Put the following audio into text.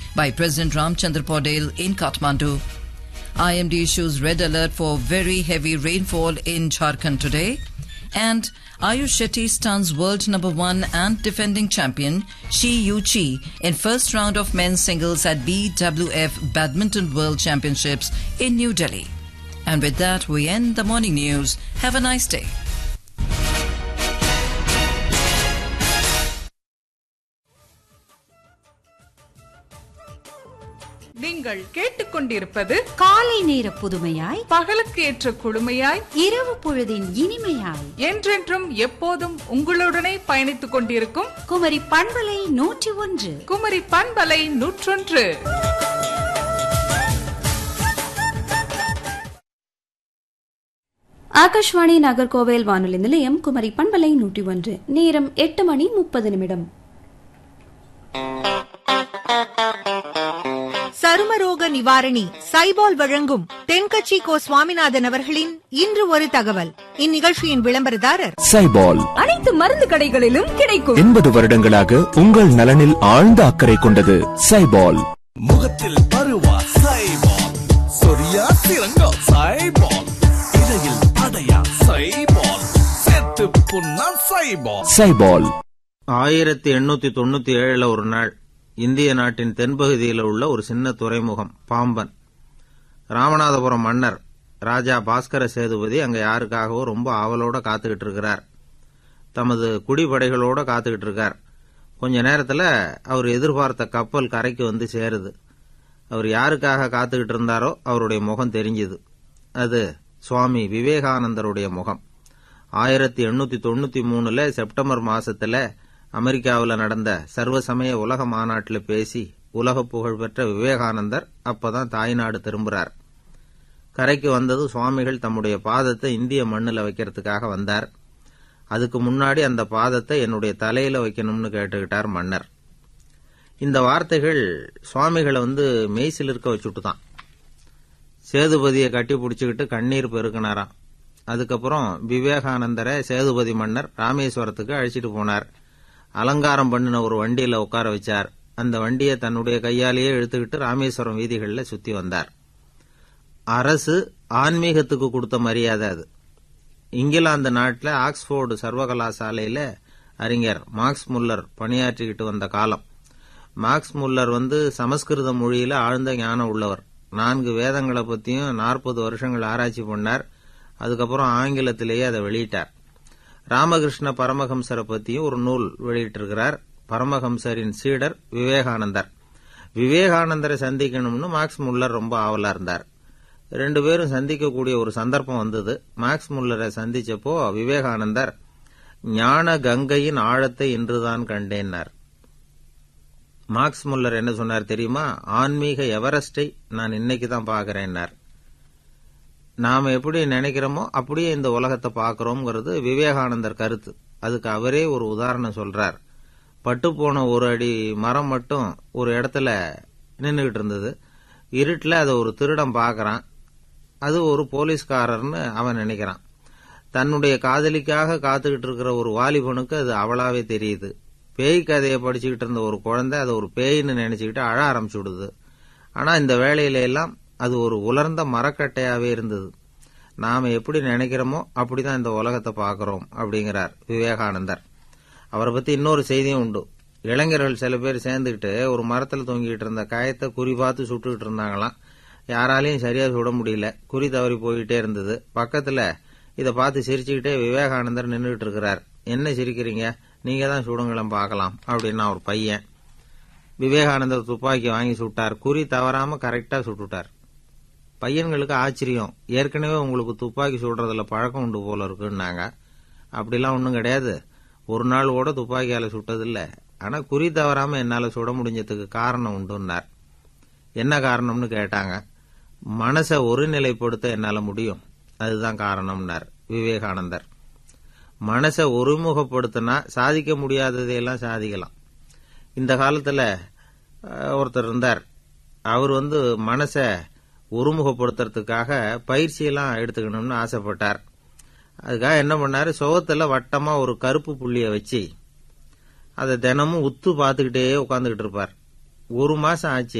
by President Ramchandra Podel in Kathmandu. IMD issues red alert for very heavy rainfall in Jharkhand today. And Ayush Shetty stuns world number one and defending champion Shi Yu Chi in first round of men's singles at BWF Badminton World Championships in New Delhi. And with that, we end the morning news. Have a nice day. நீங்கள் கேட்டுக்கொண்டிருப்பது காலை நேர புதுமையாய் பகலுக்கு ஏற்ற குழுமையாய் இரவு பொழுதின் இனிமையாய் என்றென்றும் எப்போதும் உங்களுடனே பயணித்துக் கொண்டிருக்கும் குமரி பண்பலை நூற்றி ஒன்று குமரி பண்பலை நூற்றொன்று ஆகாஷ்வாணி நாகர்கோவில் வானொலி நிலையம் குமரி பண்பலை நூற்றி ஒன்று நேரம் எட்டு மணி முப்பது நிமிடம் சருமரோக நிவாரணி சைபால் வழங்கும் தென்கட்சி கோ சுவாமிநாதன் அவர்களின் இன்று ஒரு தகவல் இந்நிகழ்ச்சியின் விளம்பரதாரர் சைபால் அனைத்து மருந்து கடைகளிலும் கிடைக்கும் எண்பது வருடங்களாக உங்கள் நலனில் ஆழ்ந்த அக்கறை கொண்டது சைபால் முகத்தில் பருவா சைபால் சொரியா சிறங்கா சைபால் இடையில் அடையா சைபால் செத்து புண்ணா சைபால் சைபால் ஆயிரத்தி எண்ணூத்தி தொண்ணூத்தி ஏழுல ஒரு நாள் இந்திய நாட்டின் தென்பகுதியில் உள்ள ஒரு சின்ன துறைமுகம் பாம்பன் ராமநாதபுரம் மன்னர் ராஜா பாஸ்கர சேதுபதி அங்க யாருக்காகவோ ரொம்ப ஆவலோட காத்துக்கிட்டு இருக்கிறார் தமது குடிப்படைகளோட காத்துக்கிட்டு இருக்கார் கொஞ்ச நேரத்துல அவர் எதிர்பார்த்த கப்பல் கரைக்கு வந்து சேருது அவர் யாருக்காக காத்துக்கிட்டு இருந்தாரோ அவருடைய முகம் தெரிஞ்சுது அது சுவாமி விவேகானந்தருடைய முகம் ஆயிரத்தி எண்ணூத்தி தொண்ணூத்தி மூணுல செப்டம்பர் மாசத்துல அமெரிக்காவில் நடந்த சர்வசமய உலக மாநாட்டில் பேசி உலக புகழ்பெற்ற விவேகானந்தர் அப்பதான் தாய்நாடு திரும்புறார் கரைக்கு வந்தது சுவாமிகள் தம்முடைய பாதத்தை இந்திய மண்ணில் வைக்கிறதுக்காக வந்தார் அதுக்கு முன்னாடி அந்த பாதத்தை என்னுடைய தலையில வைக்கணும்னு கேட்டுக்கிட்டார் மன்னர் இந்த வார்த்தைகள் சுவாமிகளை வந்து மெய்சில் இருக்க வச்சுட்டு தான் சேதுபதியை கட்டி பிடிச்சுக்கிட்டு கண்ணீர் பெருக்கினாராம் அதுக்கப்புறம் விவேகானந்தரை சேதுபதி மன்னர் ராமேஸ்வரத்துக்கு அழைச்சிட்டு போனார் அலங்காரம் பண்ணின ஒரு வண்டியில உட்கார வச்சார் அந்த வண்டியை தன்னுடைய கையாலேயே இழுத்துக்கிட்டு ராமேஸ்வரம் வீதிகளில் சுத்தி வந்தார் அரசு ஆன்மீகத்துக்கு கொடுத்த மரியாதை அது இங்கிலாந்து நாட்டில் ஆக்ஸ்போர்டு சர்வகலாசாலையில அறிஞர் மார்க்ஸ் முல்லர் பணியாற்றிக்கிட்டு வந்த காலம் மார்க்ஸ் முல்லர் வந்து சமஸ்கிருத மொழியில ஆழ்ந்த ஞானம் உள்ளவர் நான்கு வேதங்களை பத்தியும் நாற்பது வருஷங்கள் ஆராய்ச்சி பண்ணார் அதுக்கப்புறம் ஆங்கிலத்திலேயே அதை வெளியிட்டார் ராமகிருஷ்ண பரமஹம்சரை பத்தியும் ஒரு நூல் வெளியிட்டிருக்கிறார் பரமஹம்சரின் சீடர் விவேகானந்தர் விவேகானந்தரை சந்திக்கணும்னு மார்க்ஸ் முல்லர் ரொம்ப ஆவலா இருந்தார் ரெண்டு பேரும் சந்திக்கக்கூடிய ஒரு சந்தர்ப்பம் வந்தது மார்க்ஸ் முல்லரை சந்திச்சப்போ விவேகானந்தர் ஞான கங்கையின் ஆழத்தை இன்றுதான் கண்டேன்னார் மார்க்ஸ் முல்லர் என்ன சொன்னார் தெரியுமா ஆன்மீக எவரெஸ்டை நான் இன்னைக்கு தான் பாக்குறேன்னார் நாம எப்படி நினைக்கிறோமோ அப்படியே இந்த உலகத்தை பார்க்கறோம்ங்கிறது விவேகானந்தர் கருத்து அதுக்கு அவரே ஒரு உதாரணம் சொல்றார் பட்டு போன ஒரு அடி மரம் மட்டும் ஒரு இடத்துல நின்றுகிட்டு இருந்தது இருட்டில் அதை ஒரு திருடன் பார்க்கறான் அது ஒரு போலீஸ்காரர்னு அவன் நினைக்கிறான் தன்னுடைய காதலிக்காக காத்துக்கிட்டு இருக்கிற ஒரு வாலிபனுக்கு அது அவளாவே தெரியுது பேய் கதையை படிச்சுக்கிட்டு இருந்த ஒரு குழந்தை அதை ஒரு பேய்னு நினைச்சுக்கிட்டு அழ ஆரம்பிச்சு விடுது ஆனா இந்த வேலையில எல்லாம் அது ஒரு உலர்ந்த மரக்கட்டையாவே இருந்தது நாம எப்படி நினைக்கிறோமோ அப்படிதான் இந்த உலகத்தை பார்க்கிறோம் அப்படிங்கிறார் விவேகானந்தர் அவரை பத்தி இன்னொரு செய்தியும் உண்டு இளைஞர்கள் சில பேர் சேர்ந்துக்கிட்டு ஒரு மரத்துல தொங்கிட்டு இருந்த காயத்தை குறி பார்த்து சுட்டுக்கிட்டு இருந்தாங்களாம் யாராலையும் சரியா சுட முடியல குறி தவறி போயிட்டே இருந்தது பக்கத்துல இதை பார்த்து சிரிச்சுக்கிட்டே விவேகானந்தர் நின்றுட்டு இருக்கிறார் என்ன சிரிக்கிறீங்க நீங்க தான் சுடுங்களம் பார்க்கலாம் அப்படின்னா ஒரு பையன் விவேகானந்தர் துப்பாக்கி வாங்கி சுட்டார் குறி தவறாம கரெக்டா சுட்டுட்டார் பையன்களுக்கு ஆச்சரியம் ஏற்கனவே உங்களுக்கு துப்பாக்கி சுடுறதுல பழக்கம் உண்டு போல இருக்குன்னாங்க அப்படிலாம் ஒன்றும் கிடையாது ஒரு நாள் கூட துப்பாக்கியால சுட்டதில்ல ஆனா குறி தவறாம என்னால சுட முடிஞ்சதுக்கு காரணம் உண்டுன்னார் என்ன காரணம்னு கேட்டாங்க மனசை ஒருநிலைப்படுத்த என்னால முடியும் அதுதான் காரணம்னார் விவேகானந்தர் மனசை ஒருமுகப்படுத்தினா சாதிக்க முடியாததையெல்லாம் சாதிக்கலாம் இந்த காலத்துல அஹ், ஒருத்தர் இருந்தார் அவர் வந்து மனசை ஒருமுகப்படுத்துறதுக்காக பயிற்சியெல்லாம் எடுத்துக்கணும்னு ஆசைப்பட்டார் அதுக்காக என்ன பண்ணாரு சுகத்துல வட்டமா ஒரு கருப்பு புள்ளிய வச்சு அதை தினமும் உத்து பார்த்துக்கிட்டே உட்காந்துக்கிட்டு இருப்பார் ஒரு மாசம் ஆச்சு